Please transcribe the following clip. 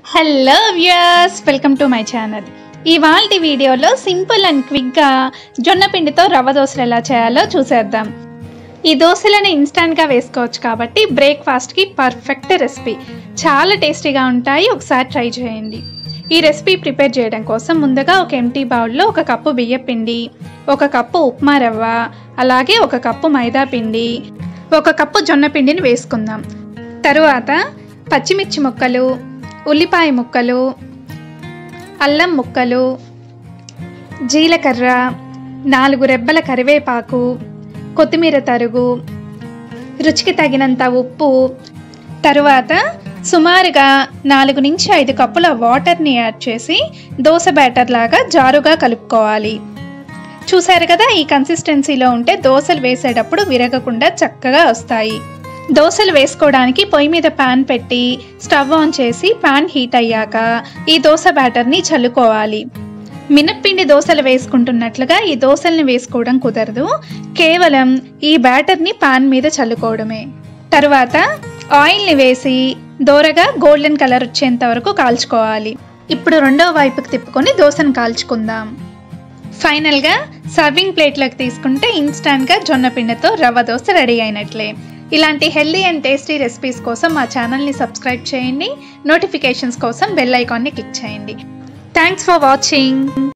hello viewers welcome to my channel ఇవాళ వీడియోలో simple and క్విక్గా జొన్న పిండితో రవ్వ దోశలు ఎలా చేయాలో చూసేద్దాం ఈ దోశలను ఇన్స్టాంట్గా వేసుకోవచ్చు కాబట్టి బ్రేక్ఫాస్ట్కి పర్ఫెక్ట్ రెసిపీ చాలా టేస్టీగా ఉంటాయి ఒకసారి ట్రై చేయండి ఈ రెసిపీ ప్రిపేర్ చేయడం కోసం ముందుగా ఒక ఎంటీ బౌల్లో ఒక కప్పు బియ్య పిండి ఒక కప్పు ఉప్మా రవ్వ అలాగే ఒక కప్పు మైదా పిండి ఒక కప్పు జొన్న పిండిని వేసుకుందాం తరువాత పచ్చిమిర్చి ముక్కలు ఉల్లిపాయ ముక్కలు అల్లం ముక్కలు జీలకర్ర నాలుగు రెబ్బల కరివేపాకు కొత్తిమీర తరుగు రుచికి తగినంత ఉప్పు తరువాత సుమారుగా నాలుగు నుంచి ఐదు కప్పుల వాటర్ని యాడ్ చేసి దోశ బ్యాటర్ లాగా జారుగా కలుపుకోవాలి చూసారు కదా ఈ కన్సిస్టెన్సీలో ఉంటే దోశలు వేసేటప్పుడు విరగకుండా చక్కగా వస్తాయి దోశలు వేసుకోవడానికి పొయ్యి మీద పాన్ పెట్టి స్టవ్ ఆన్ చేసి పాన్ హీట్ అయ్యాక ఈ దోశ బ్యాటర్ని చల్లుకోవాలి మినప్పిండి దోశలు వేసుకుంటున్నట్లుగా ఈ దోశల్ని వేసుకోవడం కుదరదు కేవలం ఈ బ్యాటర్ని పాన్ మీద చల్లుకోవడమే తరువాత ఆయిల్ని వేసి దోరగా గోల్డెన్ కలర్ వచ్చేంత వరకు కాల్చుకోవాలి ఇప్పుడు రెండవ వైపుకి తిప్పుకొని దోశను కాల్చుకుందాం ఫైనల్గా సర్వింగ్ ప్లేట్లోకి తీసుకుంటే ఇన్స్టాంట్గా జొన్న పిండితో రవ్వ దోశ రెడీ అయినట్లే ఇలాంటి హెల్దీ అండ్ టేస్టీ రెసిపీస్ కోసం మా ఛానల్ని సబ్స్క్రైబ్ చేయండి నోటిఫికేషన్స్ కోసం బెల్ ఐకాన్ని క్లిక్ చేయండి థ్యాంక్స్ ఫర్ వాచింగ్